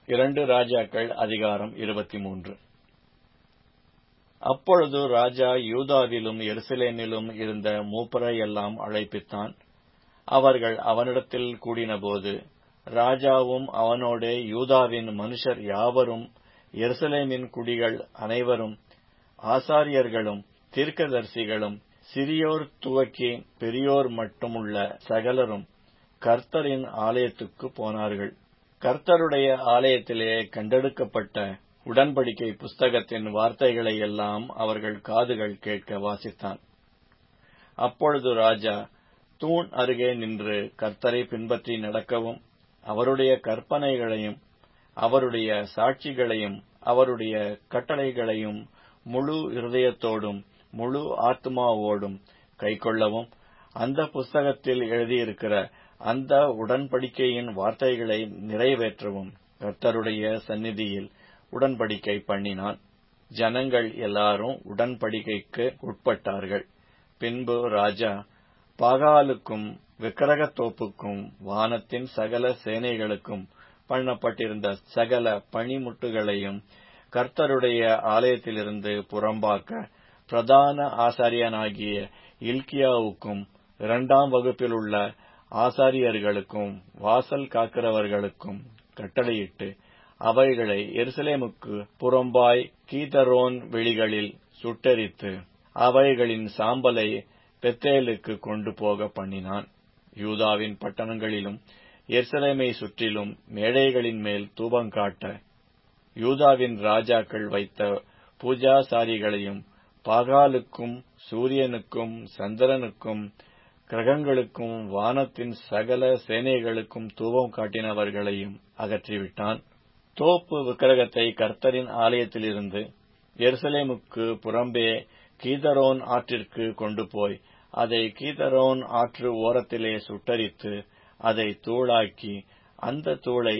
இரண்டு ராஜாக்கள் அதிகாரம் இருபத்தி மூன்று அப்பொழுது ராஜா யூதாவிலும் எருசலேமிலும் இருந்த மூப்பரையெல்லாம் அழைப்பித்தான் அவர்கள் அவனிடத்தில் கூடினபோது ராஜாவும் அவனோடே யூதாவின் மனுஷர் யாவரும் எருசலேமின் குடிகள் அனைவரும் ஆசாரியர்களும் தீர்க்கதரிசிகளும் சிறியோர் துவக்கி பெரியோர் மட்டுமுள்ள சகலரும் கர்த்தரின் ஆலயத்துக்கு போனார்கள் கர்த்தருடைய ஆலயத்திலே கண்டெடுக்கப்பட்ட உடன்படிக்கை புஸ்தகத்தின் வார்த்தைகளை எல்லாம் அவர்கள் காதுகள் கேட்க வாசித்தான் அப்பொழுது ராஜா தூண் அருகே நின்று கர்த்தரை பின்பற்றி நடக்கவும் அவருடைய கற்பனைகளையும் அவருடைய சாட்சிகளையும் அவருடைய கட்டளைகளையும் முழு இருதயத்தோடும் முழு ஆத்மாவோடும் கைக்கொள்ளவும் அந்த புஸ்தகத்தில் எழுதியிருக்கிற அந்த உடன்படிக்கையின் வார்த்தைகளை நிறைவேற்றவும் கர்த்தருடைய சந்நிதியில் உடன்படிக்கை பண்ணினான் ஜனங்கள் எல்லாரும் உடன்படிக்கைக்கு உட்பட்டார்கள் பின்பு ராஜா பாகாலுக்கும் விக்கிரகத்தோப்புக்கும் வானத்தின் சகல சேனைகளுக்கும் பண்ணப்பட்டிருந்த சகல பணிமுட்டுகளையும் கர்த்தருடைய ஆலயத்திலிருந்து புறம்பாக்க பிரதான ஆசாரியனாகிய இல்கியாவுக்கும் இரண்டாம் வகுப்பில் உள்ள ஆசாரியர்களுக்கும் வாசல் காக்கிறவர்களுக்கும் கட்டளையிட்டு அவைகளை எருசலேமுக்கு புறம்பாய் கீதரோன் வெளிகளில் சுட்டரித்து அவைகளின் சாம்பலை பெத்தேலுக்கு கொண்டு போக பண்ணினான் யூதாவின் பட்டணங்களிலும் எருசலேமை சுற்றிலும் மேடைகளின் மேல் தூபங்காட்ட யூதாவின் ராஜாக்கள் வைத்த பூஜாசாரிகளையும் பாகாலுக்கும் சூரியனுக்கும் சந்திரனுக்கும் கிரகங்களுக்கும் வானத்தின் சகல சேனைகளுக்கும் தூபம் காட்டினவர்களையும் அகற்றிவிட்டான் தோப்பு விக்கிரகத்தை கர்த்தரின் ஆலயத்திலிருந்து எருசலேமுக்கு புறம்பே கீதரோன் ஆற்றிற்கு கொண்டு போய் அதை கீதரோன் ஆற்று ஓரத்திலே சுட்டரித்து அதை தூளாக்கி அந்த தூளை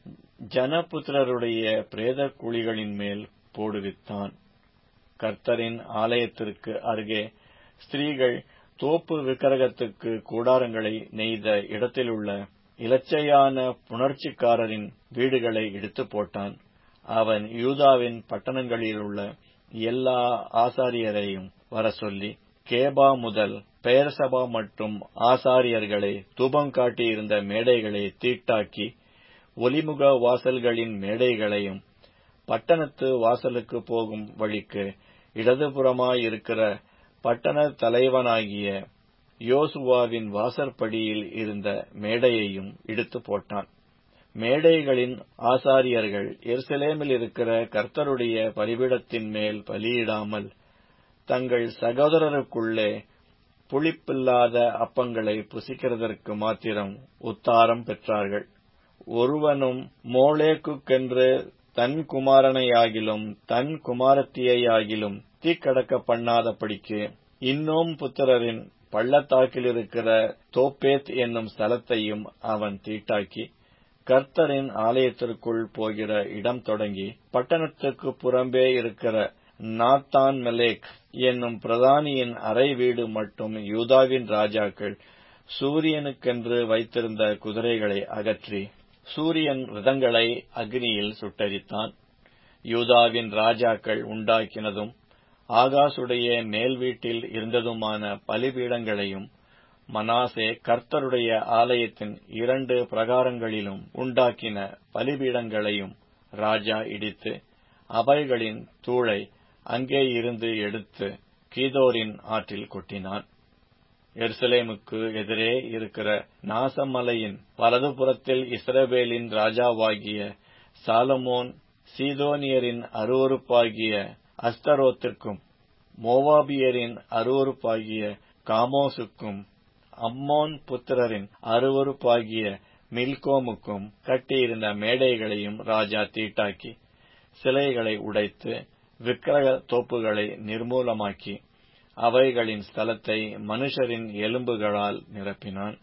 ஜனபுத்திரருடைய பிரேத குழிகளின் மேல் போடுவித்தான் கர்த்தரின் ஆலயத்திற்கு அருகே ஸ்திரீகள் தோப்பு விக்கிரகத்துக்கு கூடாரங்களை நெய்த இடத்திலுள்ள இலச்சையான புணர்ச்சிக்காரரின் வீடுகளை இடித்து போட்டான் அவன் யூதாவின் பட்டணங்களிலுள்ள எல்லா ஆசாரியரையும் வர சொல்லி கேபா முதல் பெயர்சபா மற்றும் ஆசாரியர்களை தூபம் காட்டியிருந்த மேடைகளை தீட்டாக்கி ஒலிமுக வாசல்களின் மேடைகளையும் பட்டணத்து வாசலுக்கு போகும் வழிக்கு இடதுபுறமாயிருக்கிற பட்டண தலைவனாகிய யோசுவாவின் வாசற்படியில் இருந்த மேடையையும் இடித்து போட்டான் மேடைகளின் ஆசாரியர்கள் எருசலேமில் இருக்கிற கர்த்தருடைய பலிபீடத்தின் மேல் பலியிடாமல் தங்கள் சகோதரருக்குள்ளே புளிப்பில்லாத அப்பங்களை புசிக்கிறதற்கு மாத்திரம் உத்தாரம் பெற்றார்கள் ஒருவனும் மோளேக்குக்கென்று தன் குமாரனையாகிலும் தன் குமாரத்தியையாகிலும் தீக்கடக்க பண்ணாதபடிக்கு இன்னும் புத்திரரின் பள்ளத்தாக்கில் இருக்கிற தோப்பேத் என்னும் ஸ்தலத்தையும் அவன் தீட்டாக்கி கர்த்தரின் ஆலயத்திற்குள் போகிற இடம் தொடங்கி பட்டணத்துக்கு புறம்பே இருக்கிற நாத்தான் மெலேக் என்னும் பிரதானியின் அறை வீடு மட்டும் யூதாவின் ராஜாக்கள் சூரியனுக்கென்று வைத்திருந்த குதிரைகளை அகற்றி சூரியன் ரதங்களை அக்னியில் சுட்டரித்தான் யூதாவின் ராஜாக்கள் உண்டாக்கினதும் ஆகாசுடைய மேல் வீட்டில் இருந்ததுமான பலிபீடங்களையும் மனாசே கர்த்தருடைய ஆலயத்தின் இரண்டு பிரகாரங்களிலும் உண்டாக்கின பலிபீடங்களையும் ராஜா இடித்து அவைகளின் தூளை அங்கே இருந்து எடுத்து கீதோரின் ஆற்றில் கொட்டினான் எருசலேமுக்கு எதிரே இருக்கிற நாசமலையின் வலதுபுறத்தில் இஸ்ரவேலின் ராஜாவாகிய சாலமோன் சீதோனியரின் அருவறுப்பாகிய அஸ்தரோத்திற்கும் மோவாபியரின் அருவறுப்பாகிய காமோசுக்கும் அம்மோன் புத்திரரின் அருவறுப்பாகிய மில்கோமுக்கும் கட்டியிருந்த மேடைகளையும் ராஜா தீட்டாக்கி சிலைகளை உடைத்து விக்கிரக தோப்புகளை நிர்மூலமாக்கி அவைகளின் ஸ்தலத்தை மனுஷரின் எலும்புகளால் நிரப்பினான்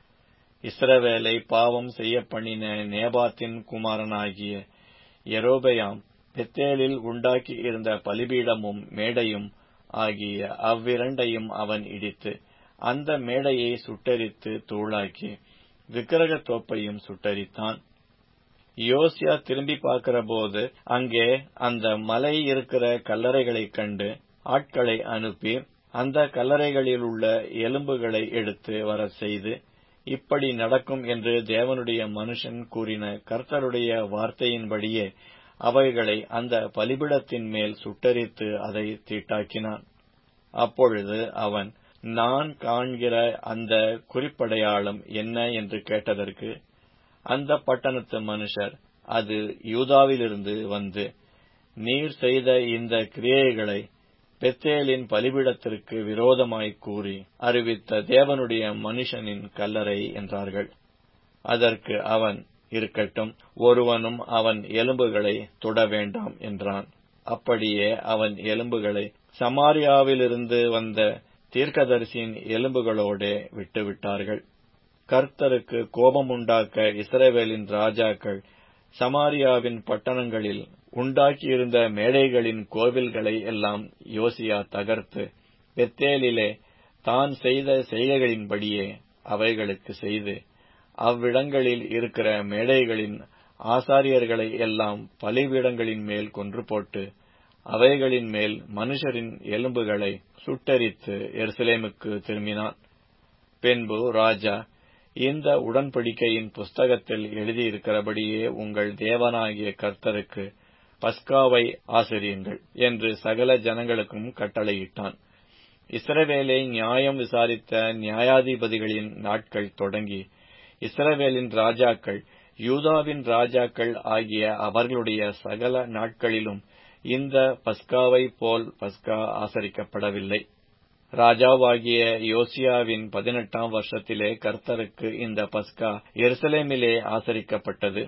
இஸ்ரவேலை பாவம் செய்ய பண்ணின நேபாத்தின் குமாரனாகிய எரோபயாம் பெத்தேலில் உண்டாக்கி இருந்த பலிபீடமும் மேடையும் ஆகிய அவ்விரண்டையும் அவன் இடித்து அந்த மேடையை சுட்டரித்து தூளாக்கி விக்கிரகத் தோப்பையும் சுட்டரித்தான் யோசியா திரும்பி பார்க்கிறபோது அங்கே அந்த மலை இருக்கிற கல்லறைகளைக் கண்டு ஆட்களை அனுப்பி அந்த கல்லறைகளில் உள்ள எலும்புகளை எடுத்து வரச் செய்து இப்படி நடக்கும் என்று தேவனுடைய மனுஷன் கூறின கர்த்தருடைய வார்த்தையின்படியே அவைகளை அந்த பலிபிடத்தின் மேல் சுட்டரித்து அதை தீட்டாக்கினான் அப்பொழுது அவன் நான் காண்கிற அந்த குறிப்படையாளம் என்ன என்று கேட்டதற்கு அந்த பட்டணத்து மனுஷர் அது யூதாவிலிருந்து வந்து நீர் செய்த இந்த கிரியைகளை பெத்தேலின் பலிபிடத்திற்கு விரோதமாய் கூறி அறிவித்த தேவனுடைய மனுஷனின் கல்லறை என்றார்கள் அதற்கு அவன் இருக்கட்டும் ஒருவனும் அவன் எலும்புகளை தொட வேண்டாம் என்றான் அப்படியே அவன் எலும்புகளை சமாரியாவிலிருந்து வந்த தீர்க்கதரிசியின் எலும்புகளோடே விட்டுவிட்டார்கள் கர்த்தருக்கு கோபமுண்டாக்க இஸ்ரவேலின் ராஜாக்கள் சமாரியாவின் பட்டணங்களில் உண்டாக்கியிருந்த மேடைகளின் கோவில்களை எல்லாம் யோசியா தகர்த்து பெத்தேலிலே தான் செய்த செய்கைகளின்படியே அவைகளுக்கு செய்து அவ்விடங்களில் இருக்கிற மேடைகளின் ஆசாரியர்களை எல்லாம் பலிபீடங்களின் மேல் கொன்று போட்டு அவைகளின் மேல் மனுஷரின் எலும்புகளை சுட்டரித்து எருசலேமுக்கு திரும்பினான் பின்பு ராஜா இந்த உடன்படிக்கையின் புஸ்தகத்தில் எழுதியிருக்கிறபடியே உங்கள் தேவனாகிய கர்த்தருக்கு பஸ்காவை ஆசிரியுங்கள் என்று சகல ஜனங்களுக்கும் கட்டளையிட்டான் இஸ்ரவேலை நியாயம் விசாரித்த நியாயாதிபதிகளின் நாட்கள் தொடங்கி இஸ்ரவேலின் ராஜாக்கள் யூதாவின் ராஜாக்கள் ஆகிய அவர்களுடைய சகல நாட்களிலும் இந்த பஸ்காவை போல் பஸ்கா ஆசரிக்கப்படவில்லை ராஜாவாகிய யோசியாவின் பதினெட்டாம் வருஷத்திலே கர்த்தருக்கு இந்த பஸ்கா எருசலேமிலே ஆசரிக்கப்பட்டது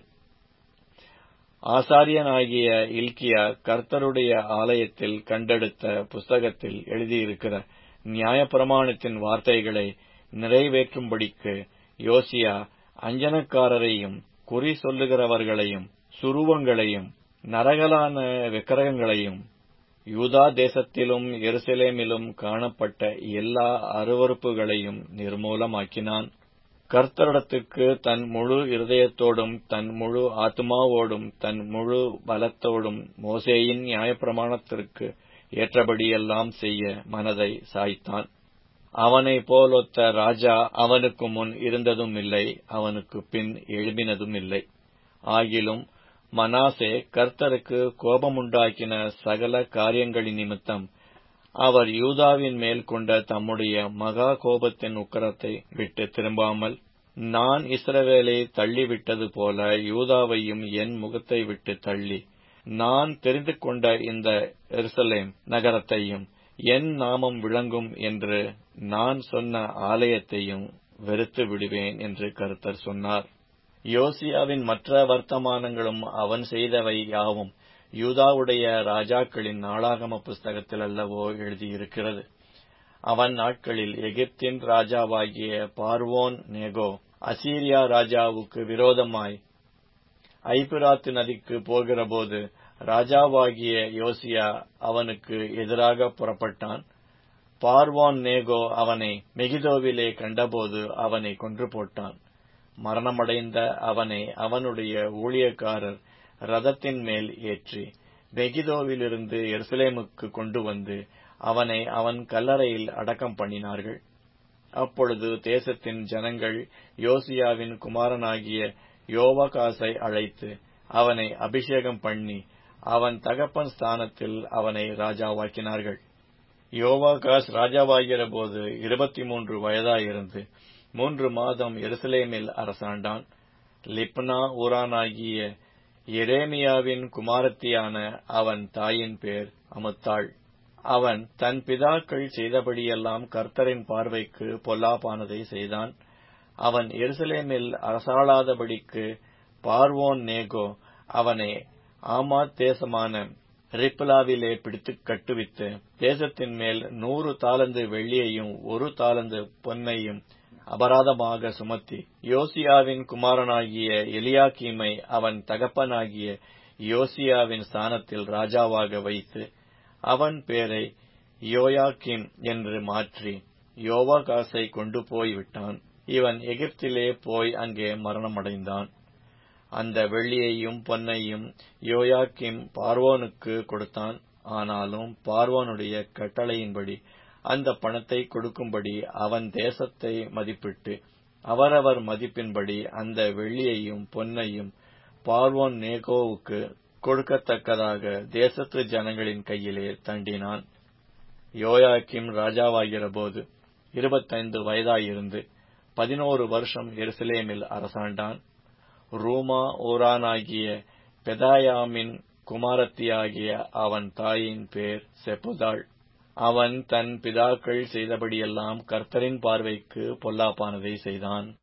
ஆசாரியனாகிய இல்கியா கர்த்தருடைய ஆலயத்தில் கண்டெடுத்த புஸ்தகத்தில் எழுதியிருக்கிற நியாயப்பிரமாணத்தின் வார்த்தைகளை நிறைவேற்றும்படிக்கு யோசியா அஞ்சனக்காரரையும் குறி சொல்லுகிறவர்களையும் சுருவங்களையும் நரகலான விக்கிரகங்களையும் யூதா தேசத்திலும் எருசலேமிலும் காணப்பட்ட எல்லா அருவறுப்புகளையும் நிர்மூலமாக்கினான் கர்த்தரிடத்துக்கு தன் முழு இருதயத்தோடும் தன் முழு ஆத்மாவோடும் தன் முழு பலத்தோடும் மோசேயின் நியாயப்பிரமாணத்திற்கு ஏற்றபடியெல்லாம் செய்ய மனதை சாய்த்தான் அவனை போலொத்த ராஜா அவனுக்கு முன் இருந்ததும் இல்லை அவனுக்கு பின் எழுப்பினதும் இல்லை ஆகிலும் மனாசே கர்த்தருக்கு கோபமுண்டாக்கின சகல காரியங்களின் நிமித்தம் அவர் யூதாவின் மேல் கொண்ட தம்முடைய மகா கோபத்தின் உக்கரத்தை விட்டு திரும்பாமல் நான் இஸ்ரவேலை தள்ளிவிட்டது போல யூதாவையும் என் முகத்தை விட்டு தள்ளி நான் தெரிந்து கொண்ட இந்த எருசலேம் நகரத்தையும் என் நாமம் விளங்கும் என்று நான் சொன்ன ஆலயத்தையும் வெறுத்து விடுவேன் என்று கர்த்தர் சொன்னார் யோசியாவின் மற்ற வர்த்தமானங்களும் அவன் செய்தவை யாவும் யூதாவுடைய ராஜாக்களின் நாளாகம புஸ்தகத்தில் அல்லவோ எழுதியிருக்கிறது அவன் நாட்களில் எகிப்தின் ராஜாவாகிய பார்வோன் நேகோ அசீரியா ராஜாவுக்கு விரோதமாய் ஐபிராத்து நதிக்கு போகிறபோது ராஜாவாகிய யோசியா அவனுக்கு எதிராக புறப்பட்டான் பார்வான் நேகோ அவனை மெகிதோவிலே கண்டபோது அவனை கொன்று போட்டான் மரணமடைந்த அவனை அவனுடைய ஊழியக்காரர் ரதத்தின் மேல் ஏற்றி மெகிதோவிலிருந்து எருசலேமுக்கு கொண்டு வந்து அவனை அவன் கல்லறையில் அடக்கம் பண்ணினார்கள் அப்பொழுது தேசத்தின் ஜனங்கள் யோசியாவின் குமாரனாகிய யோவகாசை அழைத்து அவனை அபிஷேகம் பண்ணி அவன் தகப்பன் ஸ்தானத்தில் அவனை ராஜாவாக்கினார்கள் யோவாகாஸ் ராஜாவாகிற போது இருபத்தி மூன்று வயதாயிருந்து மூன்று மாதம் எருசலேமில் அரசாண்டான் லிப்னா ஊரானாகிய எரேமியாவின் குமாரத்தியான அவன் தாயின் பேர் அமுத்தாள் அவன் தன் பிதாக்கள் செய்தபடியெல்லாம் கர்த்தரின் பார்வைக்கு பொல்லாப்பானதை செய்தான் அவன் எருசலேமில் அரசாளாதபடிக்கு பார்வோன் நேகோ அவனை ஆமாத் தேசமான ரிப்லாவிலே பிடித்து கட்டுவித்து தேசத்தின் மேல் நூறு தாளந்து வெள்ளியையும் ஒரு தாளந்து பொன்னையும் அபராதமாக சுமத்தி யோசியாவின் குமாரனாகிய எலியாக்கீமை அவன் தகப்பனாகிய யோசியாவின் ஸ்தானத்தில் ராஜாவாக வைத்து அவன் பேரை யோயாக்கிம் என்று மாற்றி யோவாகாசை கொண்டு போய் விட்டான் இவன் எகிப்திலே போய் அங்கே மரணமடைந்தான் அந்த வெள்ளியையும் பொன்னையும் யோயாக்கிம் பார்வோனுக்கு கொடுத்தான் ஆனாலும் பார்வோனுடைய கட்டளையின்படி அந்த பணத்தை கொடுக்கும்படி அவன் தேசத்தை மதிப்பிட்டு அவரவர் மதிப்பின்படி அந்த வெள்ளியையும் பொன்னையும் பார்வோன் நேகோவுக்கு கொடுக்கத்தக்கதாக தேசத்து ஜனங்களின் கையிலே தண்டினான் யோயாக்கிம் ராஜாவாகிறபோது இருபத்தைந்து வயதாயிருந்து பதினோரு வருஷம் எருசலேமில் அரசாண்டான் ரூமா ஓரானாகிய பெதாயாமின் குமாரத்தியாகிய அவன் தாயின் பேர் செப்புதாள் அவன் தன் பிதாக்கள் செய்தபடியெல்லாம் கர்த்தரின் பார்வைக்கு பொல்லாப்பானதை செய்தான்